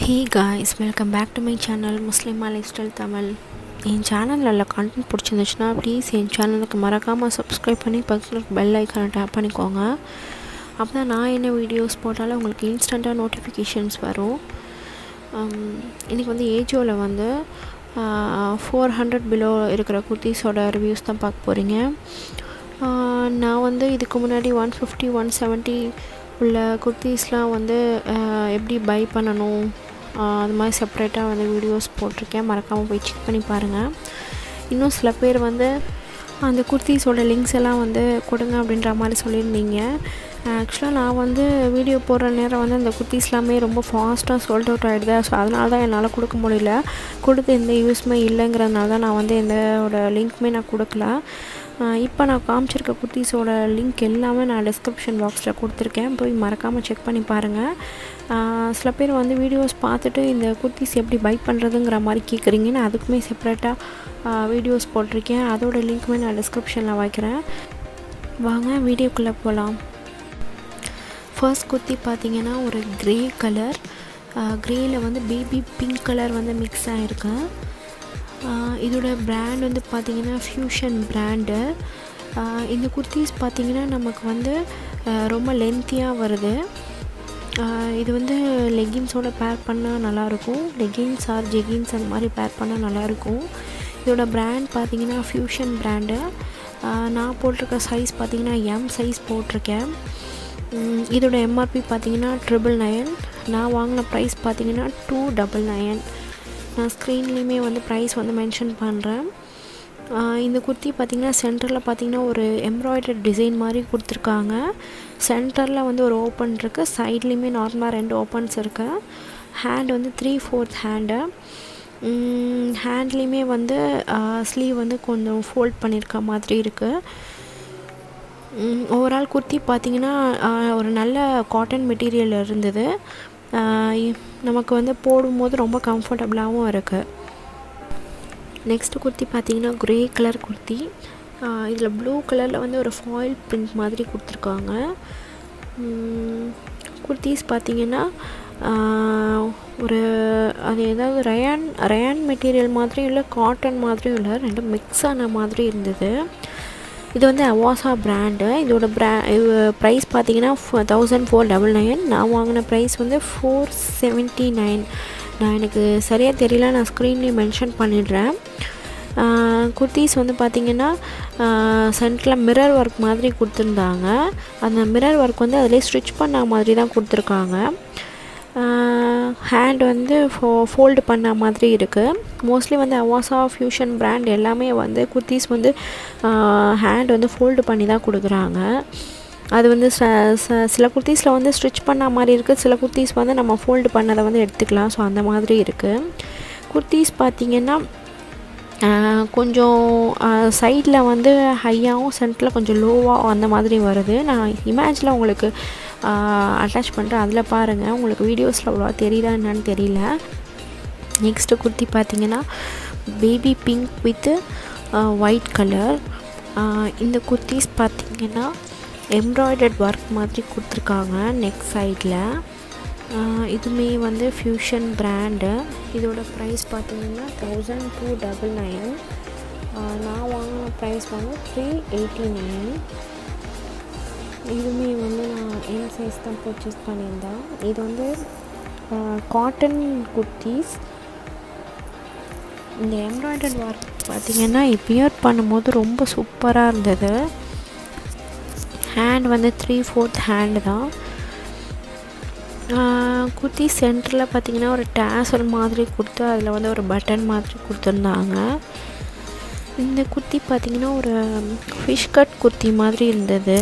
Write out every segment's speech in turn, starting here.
hey guys welcome back to my channel Muslima life style Tamil என் சேனலில் உள்ள கண்டென்ட் பிடிச்சிருந்துச்சுன்னா ப்ளீஸ் என் சேனலுக்கு மறக்காமல் சப்ஸ்கிரைப் பண்ணி பக்கத்தில் பெல் ஐக்கானை டேப் பண்ணிக்கோங்க அப்போ தான் நான் என்ன வீடியோஸ் போட்டாலும் உங்களுக்கு இன்ஸ்டண்ட்டாக நோட்டிஃபிகேஷன்ஸ் வரும் இன்றைக்கி வந்து ஏஜோவில் வந்து ஃபோர் ஹண்ட்ரட் பிலோ இருக்கிற குர்த்திஸோட ரிவ்யூஸ் தான் பார்க்க போகிறீங்க நான் வந்து இதுக்கு முன்னாடி ஒன் ஃபிஃப்டி ஒன் செவன்ட்டி உள்ள குர்த்திஸ்லாம் வந்து எப்படி பை பண்ணணும் அது மாதிரி செப்ரேட்டாக வந்து வீடியோஸ் போட்டிருக்கேன் மறக்காமல் போய் செக் பண்ணி பாருங்கள் இன்னும் சில பேர் வந்து அந்த குர்த்திஸோட லிங்க்ஸ் எல்லாம் வந்து கொடுங்க அப்படின்ற மாதிரி சொல்லியிருந்தீங்க ஆக்சுவலாக நான் வந்து வீடியோ போடுற நேரம் வந்து அந்த குர்த்திஸ் எல்லாமே ரொம்ப ஃபாஸ்ட்டாக சோல்ட் அவுட் ஆகிடுது ஸோ அதனால தான் என்னால் கொடுக்க முடியல கொடுத்து எந்த யூஸ்மே இல்லைங்கிறதுனால தான் நான் வந்து எந்தோட லிங்க்குமே நான் கொடுக்கல இப்போ நான் காமிச்சிருக்க குர்த்திஸோட லிங்க் எல்லாமே நான் டிஸ்கிரிப்ஷன் பாக்ஸில் கொடுத்துருக்கேன் போய் மறக்காமல் செக் பண்ணி பாருங்கள் சில பேர் வந்து வீடியோஸ் பார்த்துட்டு இந்த குர்த்திஸ் எப்படி பை பண்ணுறதுங்கிற மாதிரி கேட்குறீங்க நான் அதுக்குமே செப்பரேட்டாக வீடியோஸ் போட்டிருக்கேன் அதோட லிங்க்குமே நான் டிஸ்கிரிப்ஷனில் வைக்கிறேன் வாங்க வீடியோக்குள்ளே போகலாம் ஃபர்ஸ்ட் குர்த்தி பார்த்தீங்கன்னா ஒரு க்ரே கலர் க்ரேயில் வந்து பேபி பிங்க் கலர் வந்து மிக்ஸ் ஆகிருக்கு இதோட ப்ராண்ட் வந்து பார்த்திங்கன்னா ஃப்யூஷன் ப்ராண்டு இந்த குர்த்திஸ் பார்த்திங்கன்னா நமக்கு வந்து ரொம்ப லென்த்தியாக வருது இது வந்து லெகின்ஸோட பேர் பண்ணால் நல்லாயிருக்கும் லெகின்ஸ் ஆர் ஜெகின்ஸ் அந்த மாதிரி பேர் பண்ணால் நல்லாயிருக்கும் இதோட ப்ராண்ட் பார்த்திங்கன்னா ஃப்யூஷன் ப்ராண்டு நான் போட்டிருக்க சைஸ் பார்த்திங்கன்னா எம் சைஸ் போட்டிருக்கேன் இதோட எம்ஆர்பி பார்த்திங்கன்னா ட்ரிபிள் நயன் நான் வாங்கின ப்ரைஸ் பார்த்திங்கன்னா டூ டபுள் நயன் நான் ஸ்க்ரீன்லேயுமே வந்து ப்ரைஸ் வந்து மென்ஷன் பண்ணுறேன் இந்த குர்த்தி பார்த்திங்கன்னா சென்டரில் பார்த்திங்கன்னா ஒரு எம்ப்ராய்டரி டிசைன் மாதிரி கொடுத்துருக்காங்க சென்டரில் வந்து ஒரு ஓப்பன் இருக்குது சைட்லேயுமே நார்மலாக ரெண்டு ஓப்பன்ஸ் இருக்குது ஹேண்ட் வந்து த்ரீ ஃபோர்த் ஹேண்டு ஹேண்ட்லேயுமே வந்து ஸ்லீவ் வந்து கொஞ்சம் ஃபோல்ட் பண்ணியிருக்க மாதிரி இருக்குது ஓவரால் குர்த்தி பார்த்திங்கன்னா ஒரு நல்ல காட்டன் மெட்டீரியல் இருந்தது நமக்கு வந்து போடும்போது ரொம்ப கம்ஃபர்டபுளாகவும் இருக்குது நெக்ஸ்ட்டு குர்த்தி பார்த்திங்கன்னா க்ரே கலர் குர்த்தி இதில் ப்ளூ கலரில் வந்து ஒரு ஃபாயில் பிரிண்ட் மாதிரி கொடுத்துருக்காங்க குர்த்திஸ் பார்த்திங்கன்னா ஒரு அது ஏதாவது ரயான் ரயான் மெட்டீரியல் மாதிரியும் இல்லை காட்டன் மாதிரியும் இல்லை ரெண்டும் மிக்ஸ் ஆன மாதிரி இருந்தது இது வந்து அவாசா ப்ராண்டு இதோட ப்ரா ப்ரைஸ் பார்த்தீங்கன்னா தௌசண்ட் ஃபோர் டபுள் நைன் நான் வாங்கின ப்ரைஸ் வந்து ஃபோர் செவன்ட்டி நைன் நான் எனக்கு சரியாக தெரியல நான் ஸ்க்ரீன்லேயும் மென்ஷன் பண்ணிடுறேன் குர்த்திஸ் வந்து பார்த்திங்கன்னா சென்டரில் மிரர் ஒர்க் மாதிரி கொடுத்துருந்தாங்க அந்த மிரர் ஒர்க் வந்து அதிலே ஸ்டிச் பண்ண மாதிரி தான் கொடுத்துருக்காங்க ஹேண்ட் வந்து ஃபோ ஃபோல்டு பண்ண மாதிரி இருக்குது மோஸ்ட்லி வந்து அவாசா ஃப்யூஷன் பிராண்ட் எல்லாமே வந்து குர்த்திஸ் வந்து ஹேண்ட் வந்து ஃபோல்டு பண்ணி தான் கொடுக்குறாங்க அது வந்து சில குர்த்திஸில் வந்து ஸ்டிச் பண்ண மாதிரி இருக்குது சில குர்த்திஸ் வந்து நம்ம ஃபோல்டு பண்ணதை வந்து எடுத்துக்கலாம் ஸோ அந்த மாதிரி இருக்குது குர்த்திஸ் பார்த்திங்கன்னா கொஞ்சம் சைடில் வந்து ஹையாகவும் சென்டரில் கொஞ்சம் லோவாக அந்த மாதிரி வருது நான் இமேஜில் உங்களுக்கு அட்டாச் பண்ணுறேன் அதில் பாருங்கள் உங்களுக்கு வீடியோஸில் அவ்வளோவா தெரியுதா என்னன்னு தெரியல நெக்ஸ்ட்டு குர்த்தி பார்த்திங்கன்னா baby pink with white colour இந்த குர்த்திஸ் பார்த்திங்கன்னா எம்ப்ராய்டர்ட் ஒர்க் மாதிரி கொடுத்துருக்காங்க நெக் சைடில் இதுவுமே வந்து ஃப்யூஷன் ப்ராண்டு இதோட ப்ரைஸ் பார்த்திங்கன்னா தௌசண்ட் டூ டபுள் நைன் நான் வாங்கின ப்ரைஸ் வந்து த்ரீ எயிட்டி நைன் இதுவுமே வந்து நான் என் சைஸ் தான் பர்ச்சேஸ் பண்ணியிருந்தேன் இது வந்து காட்டன் குர்த்திஸ் இந்த எம்ப்ராய்டர்ட் ஒர்க் பார்த்திங்கன்னா வியர் பண்ணும்போது ரொம்ப சூப்பராக இருந்தது ஹேண்ட் வந்து த்ரீ ஃபோர்த் ஹேண்டு தான் குர்த்தி சென்டரில் பார்த்திங்கன்னா ஒரு டேசல் மாதிரி கொடுத்து அதில் வந்து ஒரு பட்டன் மாதிரி கொடுத்துருந்தாங்க இந்த குர்த்தி பார்த்திங்கன்னா ஒரு ஃபிஷ் கட் குர்த்தி மாதிரி இருந்தது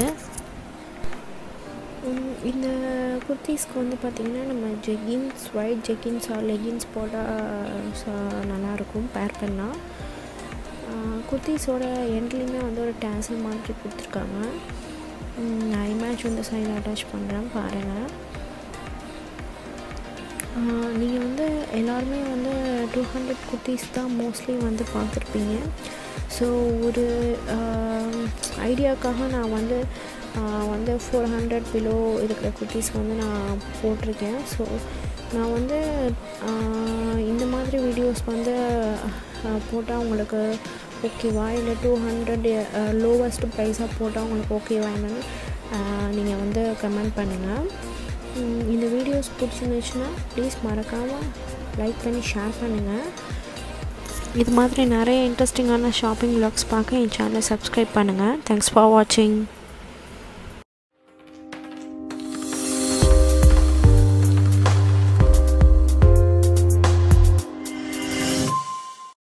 இந்த குர்த்திஸ்க்கு வந்து பார்த்திங்கன்னா நம்ம jeggings white jeggings or leggings போட்டால் நல்லாயிருக்கும் பேர் பண்ணால் குர்த்திஸோட எண்ட்லேயுமே வந்து ஒரு டேசல் மாதிரி கொடுத்துருக்காங்க நான் இமேஜ் வந்து சைடு அட்டாச் பண்ணுறேன் பாருங்கள் நீங்கள் வந்து எல்லாருமே வந்து டூ ஹண்ட்ரட் குர்த்திஸ் தான் மோஸ்ட்லி வந்து பார்த்துருப்பீங்க ஸோ ஒரு ஐடியாவுக்காக நான் வந்து வந்து ஃபோர் ஹண்ட்ரட் பிலோ இருக்கிற குர்த்திஸ் வந்து நான் போட்டிருக்கேன் ஸோ நான் வந்து இந்த மாதிரி வீடியோஸ் வந்து போட்டால் உங்களுக்கு ஓகேவா இல்லை டூ ஹண்ட்ரட் லோவஸ்ட் ப்ரைஸாக போட்டால் உங்களுக்கு ஓகேவா என்னன்னு நீங்கள் வந்து கமெண்ட் பண்ணுங்கள் இந்த வீடியோஸ் பிடிச்சிருந்துச்சுன்னா ப்ளீஸ் மறக்காமல் லைக் பண்ணி ஷேர் பண்ணுங்கள் இது மாதிரி நிறைய இன்ட்ரெஸ்டிங்கான ஷாப்பிங் வ்ளாக்ஸ் பார்க்க என் சேனலை சப்ஸ்கிரைப் பண்ணுங்கள் தேங்க்ஸ் ஃபார் வாட்சிங்